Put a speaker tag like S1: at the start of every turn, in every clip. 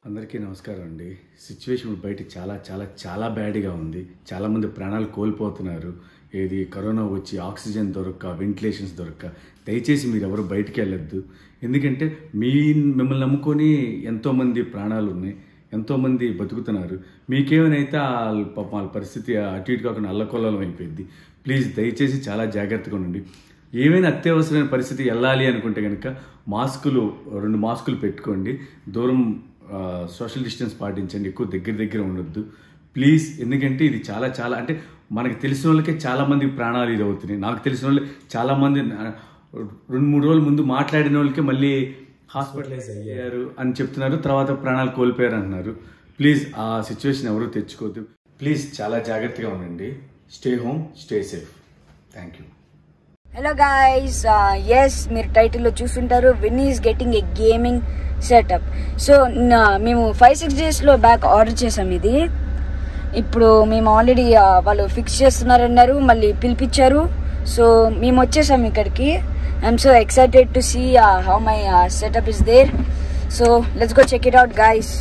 S1: అందరికీ నమస్కారం అండి సిచ్యువేషన్ ఇప్పుడు బయట చాలా చాలా చాలా బ్యాడ్గా ఉంది చాలామంది ప్రాణాలు కోల్పోతున్నారు ఏది కరోనా వచ్చి ఆక్సిజన్ దొరక్క వెంటిలేషన్స్ దొరక్క దయచేసి మీరు ఎవరు బయటికి వెళ్ళొద్దు ఎందుకంటే మీ మిమ్మల్ని నమ్ముకొని ఎంతోమంది ప్రాణాలు ఉన్నాయి ఎంతోమంది బతుకుతున్నారు మీకేమైనా వాళ్ళ పాపం వాళ్ళ పరిస్థితి అటు ఇటు కాకుండా అల్లకొల్లం అయిపోయింది ప్లీజ్ దయచేసి చాలా జాగ్రత్తగా ఉండండి ఏమైనా అత్యవసరమైన పరిస్థితి వెళ్ళాలి అనుకుంటే కనుక మాస్కులు రెండు మాస్కులు పెట్టుకోండి దూరం ఆ, సోషల్ డిస్టెన్స్ పాటించండి ఎక్కువ దగ్గర దగ్గర ఉండొద్దు ప్లీజ్ ఎందుకంటే ఇది చాలా చాలా అంటే మనకు తెలిసిన వాళ్ళకే చాలా మంది ప్రాణాలు ఇది అవుతున్నాయి నాకు తెలిసిన వాళ్ళు చాలా మంది నా- రెండు మూడు రోజుల ముందు మాట్లాడిన వాళ్ళకి మళ్ళీ హాస్పిటలైజ్ అయ్యారు అని చెప్తున్నారు తర్వాత ప్రాణాలు కోల్పోయారు అంటున్నారు ప్లీజ్ ఆ సిచ్యువేషన్ ఎవరు తెచ్చుకోవద్దు ప్లీజ్ చాలా జాగ్రత్తగా ఉండండి stay home stay safe thank you
S2: hello guys yes మీరు టైటిల్లో చూస్తుంటారు win is getting a gaming setup so మేము ఫైవ్ సిక్స్ డేస్లో బ్యాక్ ఆర్డర్ చేసాం ఇది ఇప్పుడు మేము ఆల్రెడీ వాళ్ళు ఫిక్స్ చేస్తున్నారన్నారు మళ్ళీ పిలిపించారు సో మేము వచ్చేసాం ఇక్కడికి I'm so excited to see how my setup is there so let's go check it out guys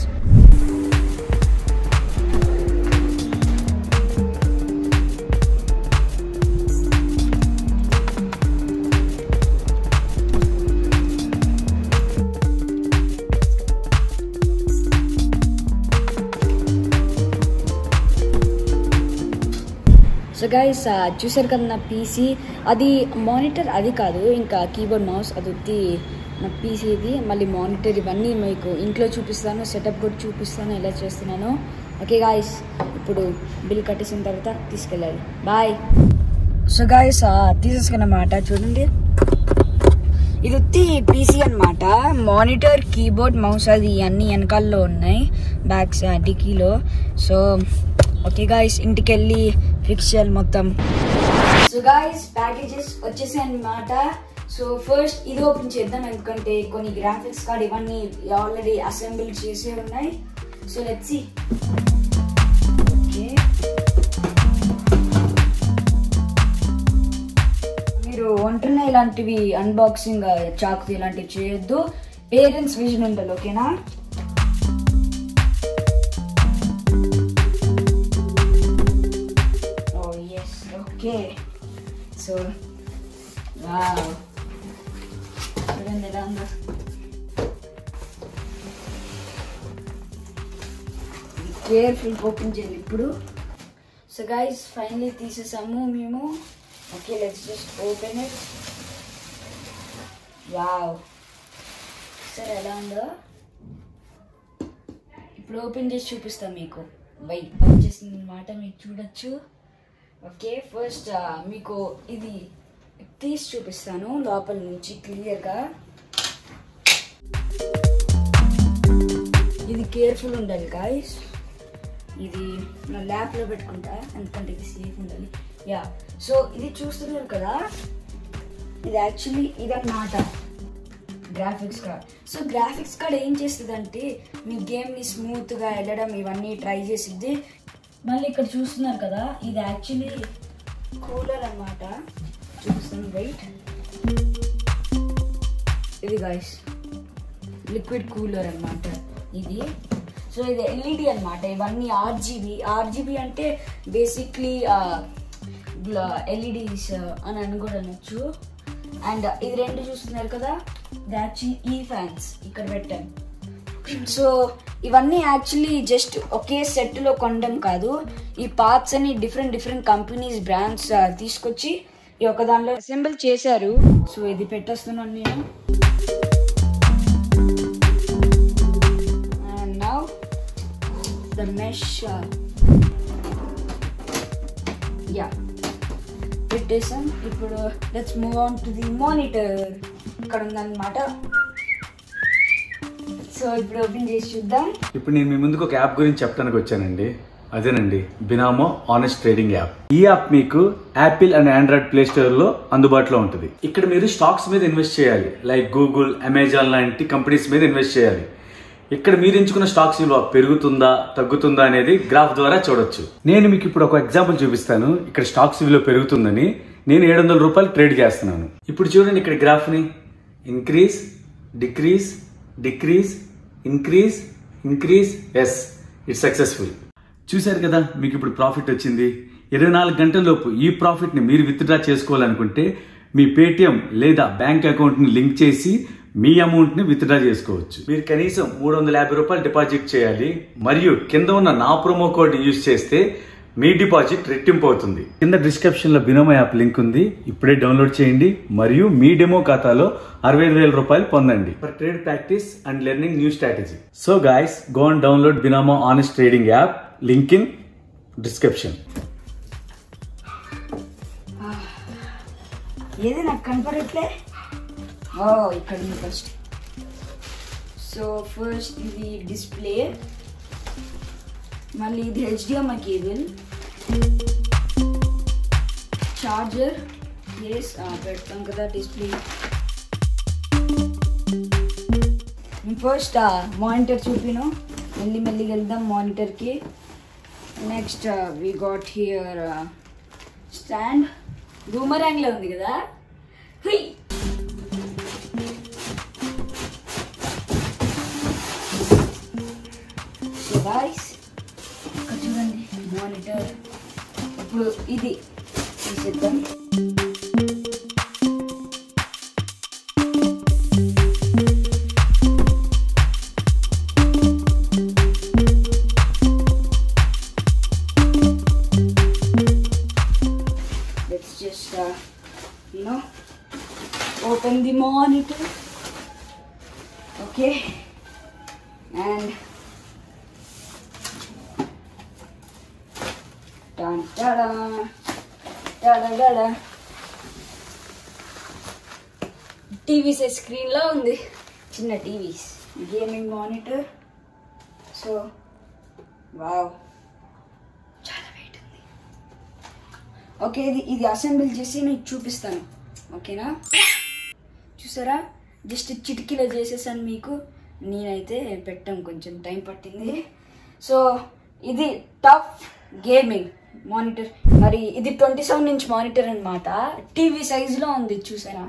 S2: so guys చూసారు కదా నా పీసీ అది మానిటర్ అది కాదు ఇంకా కీబోర్డ్ మౌస్ అది వచ్చి నా పీసీ ఇది మళ్ళీ మానిటర్ ఇవన్నీ మీకు ఇంట్లో చూపిస్తాను సెటప్ కూడా చూపిస్తాను ఎలా చేస్తున్నాను ఓకే గాయస్ ఇప్పుడు బిల్ కట్టేసిన తర్వాత తీసుకెళ్ళాలి బాయ్ సో గాయస్ తీసేసుకున్నమాట చూడండి ఇది వచ్చి పీసీ అన్నమాట మానిటర్ కీబోర్డ్ మౌస్ అది అన్ని వెనకాల్లో ఉన్నాయి బ్యాగ్స్ డిక్కీలో సో ఓకే గాయస్ ఇంటికి వెళ్ళి ఫిక్స్ చేయాలి మొత్తం సో గాయస్ ప్యాకేజెస్ వచ్చేసాయి అన్నమాట సో ఫస్ట్ ఇది ఓపెన్ చేద్దాం ఎందుకంటే కొన్ని గ్రాఫిక్స్ కార్డ్ ఇవన్నీ ఆల్రెడీ అసెంబుల్ చేసే ఉన్నాయి సో లెట్స్ సి ఓకే మీరు ఒంటరినే ఇలాంటివి అన్బాక్సింగ్ చాకు ఇలాంటివి చేయొద్దు పేరెంట్స్ విజన్ ఉండాలి ఓకేనా oh yes okay so wow చూడండి ఎలా ఉందో కేర్ఫుల్ ఓపెన్ చేయాలి ఇప్పుడు సో గైస్ ఫైనలీ తీసేసాము మేము okay let's just open it wow సరే ఎలా ఉందో ఇప్పుడు ఓపెన్ చేసి చూపిస్తాం మీకు బై వచ్చేసింది అనమాట మీరు చూడొచ్చు ఓకే ఫస్ట్ మీకు ఇది తీసి చూపిస్తాను లోపల నుంచి క్లియర్గా ఇది కేర్ఫుల్ ఉండాలి గాయస్ ఇది నా ల్యాప్లో పెట్టుకుంటా ఎందుకంటే ఇది సేఫ్ ఉండాలి యా సో ఇది చూస్తున్నారు కదా ఇది యాక్చువల్లీ ఇదన్నమాట graphics card so graphics card ఏం చేస్తుంది అంటే మీ గేమ్ని స్మూత్గా వెళ్ళడం ఇవన్నీ ట్రై చేసిద్ది మళ్ళీ ఇక్కడ చూస్తున్నారు కదా ఇది యాక్చువల్లీ కూలర్ అన్నమాట చూపిస్తాను వెయిట్ ఇది గైస్ లిక్విడ్ కూలర్ అన్నమాట ఇది సో ఇది ఎల్ఈడి అన్నమాట ఇవన్నీ ఆర్జీబీ ఆర్జీబీ అంటే బేసిక్లీ ఎల్ఈడీస్ అని అని కూడా అనొచ్చు అండ్ ఇది రెండు చూస్తున్నారు కదా ఇది యాక్చువల్లీ ఈ ఫ్యాన్స్ ఇక్కడ పెట్టాను సో ఇవన్నీ యాక్చువల్లీ జస్ట్ ఒకే సెట్లో కొనడం కాదు ఈ పార్ట్స్ అని డిఫరెంట్ డిఫరెంట్ కంపెనీస్ బ్రాండ్స్ తీసుకొచ్చి ఈ ఒక దానిలో అసెంబుల్ చేశారు సో ఇది పెట్టేస్తున్నాను నేను and now the mesh yeah పెట్టేసాం ఇప్పుడు let's move on to the monitor ఇక్కడ ఉందన్నమాట సో ఇప్పుడు ఓపెన్ చేసి చూద్దాం
S1: ఇప్పుడు నేను మీ ముందుకు ఒక యాప్ గురించి చెప్పడానికి వచ్చానండి అదేనండి బినామో ఆనెస్ట్ ట్రేడింగ్ యాప్ ఈ యాప్ మీకు Apple and Android play store లో అందుబాటులో ఉంటుంది ఇక్కడ మీరు స్టాక్స్ మీద ఇన్వెస్ట్ చేయాలి లైక్ గూగుల్ అమెజాన్ లాంటి కంపెనీస్ మీద ఇన్వెస్ట్ చేయాలి ఇక్కడ మీరు ఎంచుకున్న స్టాక్స్ విలువ పెరుగుతుందా తగ్గుతుందా అనేది గ్రాఫ్ ద్వారా చూడొచ్చు నేను మీకు ఇప్పుడు ఒక ఎగ్జాంపుల్ చూపిస్తాను ఇక్కడ స్టాక్స్ విలువ పెరుగుతుందని నేను ఏడు వందల రూపాయలు ట్రేడ్ చేస్తున్నాను ఇప్పుడు చూడండి ఇక్కడ గ్రాఫ్ని increase decrease decrease increase increase yes it's successful చూశారు కదా మీకు ఇప్పుడు ప్రాఫిట్ వచ్చింది ఇరవై నాలుగు గంటలలోపు ఈ ప్రాఫిట్ని మీరు విత్డ్రా చేసుకోవాలనుకుంటే మీ పేటిఎం లేదా బ్యాంక్ అకౌంట్ని లింక్ చేసి మీ అమౌంట్ని విత్డ్రా చేసుకోవచ్చు మీరు కనీసం మూడు వందల యాభై రూపాయలు డిపాజిట్ చేయాలి మరియు కింద ఉన్న నా ప్రోమో కోడ్ యూజ్ చేస్తే మీ డిపాజిట్ రెట్టింపు అవుతుంది కింద డిస్క్రిప్షన్ లో బినోమో యాప్ లింక్ ఉంది ఇప్పుడే డౌన్లోడ్ చేయండి మరియు మీ డెమో ఖాతాలో అరవై ఐదు వేల రూపాయలు పొందండి for trade practice and learning new strategy so guys go and download Binomo honest trading app link in description
S2: ఏది నాకు కనపడట్లే ఓ ఇక్కడ ఉంది ఫస్ట్ సో ఫస్ట్ ఇది డిస్ప్లే మళ్ళీ ఇది హెచ్డిఎంఐ కేబుల్ చార్జర్ ఎస్ పెడతాం కదా డిస్ప్లే ఫస్ట్ మానిటర్ చూపిను మెల్లి మెల్లిగా వెళ్దాం మానిటర్కి next we got here stand బూమరాంగ్లో ఉంది కదా హుయ్ సో గాయస్ ఇక్కడ చూడండి మానిటర్ ఇప్పుడు ఇది తీసేద్దాం let's just uh, you know open the monitor okay and dun da da da da da da TV set స్క్రీన్లో ఉంది చిన్న TVs gaming monitor so wow చాలా వెయిట్ ఉంది ఓకే ఇది ఇది అసెంబుల్ చేసి మీకు చూపిస్తాను ఓకేనా చూసారా జస్ట్ చిటికీలో చేసేసాను మీకు నేనైతే పెట్టాం కొంచెం టైం పట్టింది సో ఇది టఫ్ గేమింగ్ మానిటర్ మరి ఇది ట్వంటీ సెవెన్ ఇంచ్ మానిటర్ అనమాట టీవీ సైజులో ఉంది చూసారా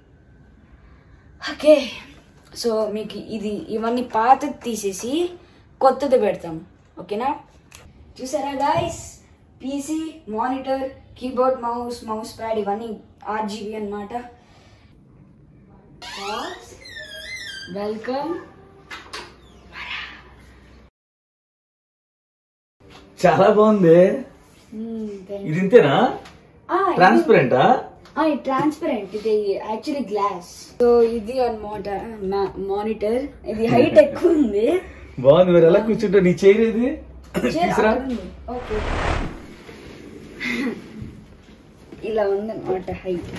S2: ఓకే సో మీకు ఇది ఇవన్నీ పాతది తీసేసి కొత్తది పెడతాం ఓకేనా చూసారా guys PC monitor keyboard mouse mouse pad ఇవన్నీ ఆర్జీబీ అనమాట వెల్కమ్
S1: చాలా బాగుంది ఇది ఇంతేనా ట్రాన్స్పరెంటా
S2: ట్రాన్స్పరెంట్ ఇది యాక్చువల్లీ గ్లాస్ సో ఇది అనమాట మానిటర్ ఇది హైట్ ఎక్కువ ఉంది
S1: బాగుంది మరి ఎలా కూర్చుంటా నీ చైర్ ఇది తీసురా
S2: ఓకే ఇలా ఉందన్నమాట హైట్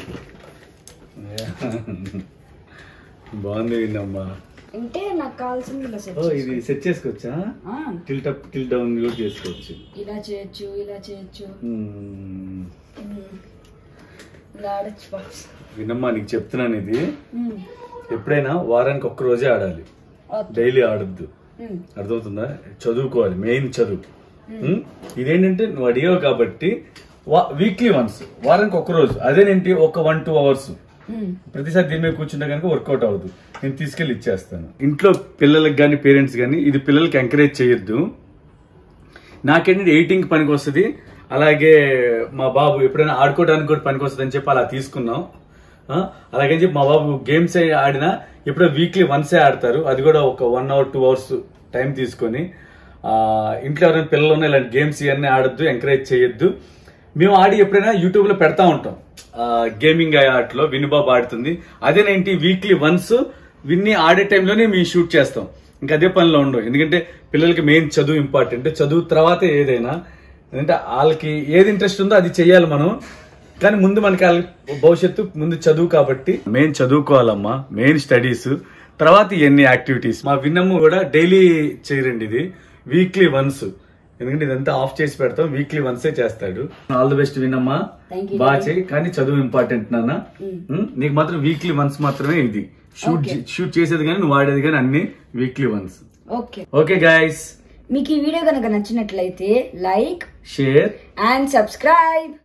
S1: బాగుంది విన్నమ్మా
S2: అంటే నాకు కావాల్సింది ఇలా సెట్
S1: ఓ ఇది సెట్ చేసుకోవచ్చా టిల్ట్ అప్ టిల్ డౌన్ కూడా చేసుకోవచ్చు
S2: ఇలా చేయొచ్చు ఇలా చేయొచ్చు
S1: మ్మ్.
S2: ఉమ్. ఇలా ఆడచ్చు బాక్స్
S1: విన్నమ్మా నీకు చెప్తున్నాను ఇది ఎప్పుడైనా వారానికి ఒక్క రోజే ఆడాలి డైలీ ఆడొద్దు అర్థమవుతుందా చదువుకోవాలి మెయిన్ చదువు ఉమ్, ఇదేంటంటే నువ్వు అడిగావు కాబట్టి వీక్లీ వన్స్ వారానికి ఒక్క రోజు అదేనేంటి ఒక వన్ టూ అవర్స్ ప్రతిసారి దీని మీద కూర్చుంటే కనుక వర్కౌట్ అవ్వదు నేను తీసుకెళ్లి ఇచ్చేస్తాను ఇంట్లో పిల్లలకి కానీ పేరెంట్స్ కానీ ఇది పిల్లలకి ఎంకరేజ్ చేయొద్దు నాకేంటంటే ఎయిటింగ్ పనికి వస్తుంది అలాగే మా బాబు ఎప్పుడైనా ఆడుకోవడానికి కూడా పనికి వస్తుంది అని చెప్పి అలా తీసుకున్నాం ఆ, అలాగని చెప్పి మా బాబు గేమ్స్ ఆడినా ఎప్పుడో వీక్లీ వన్సే ఆడతారు అది కూడా ఒక one hour two hours time తీసుకొని ఆ, ఇంట్లో ఎవరైనా పిల్లలు ఉన్న ఇలాంటి గేమ్స్ ఇవన్నీ ఆడొద్దు ఎంకరేజ్ చేయొద్దు మేము ఆడి ఎప్పుడైనా యూట్యూబ్ లో పెడతా ఉంటాం గేమింగ్ ఆటలో వినుబాబు ఆడుతుంది అదేనేంటి వీక్లీ వన్స్ విన్ని ఆడే టైంలోనే మేము షూట్ చేస్తాం ఇంకా అదే పనిలో ఉండవు ఎందుకంటే పిల్లలకి మెయిన్ చదువు ఇంపార్టెంట్ చదువు తర్వాతే ఏదైనా ఎందుకంటే వాళ్ళకి ఏది ఇంట్రెస్ట్ ఉందో అది చెయ్యాలి మనం కానీ ముందు మనకి వాళ్ళ భవిష్యత్తు ముందు చదువు కాబట్టి మెయిన్ చదువుకోవాలమ్మా మెయిన్ స్టడీస్ తర్వాత ఇవన్నీ యాక్టివిటీస్ మా విన్నమ్ము కూడా డైలీ చేయరండి ఇది వీక్లీ వన్స్ ఎందుకంటే ఇదంతా ఆఫ్ చేసి పెడతాం వీక్లీ వన్సే చేస్తాడు ఆల్ ది బెస్ట్ విన్నమ్మా
S2: Thank you,
S1: బాగా చేయి కానీ చదువు ఇంపార్టెంట్ నాన్న ఉమ్, నీకు మాత్రం వీక్లీ వన్స్ మాత్రమే ఇది షూట్
S2: Okay.
S1: షూట్ చేసేది కానీ నువ్వు ఆడేది కానీ అన్ని weekly once
S2: okay
S1: okay guys
S2: మీకు ఈ వీడియో కనుక నచ్చినట్లయితే లైక్
S1: షేర్
S2: అండ్ సబ్స్క్రైబ్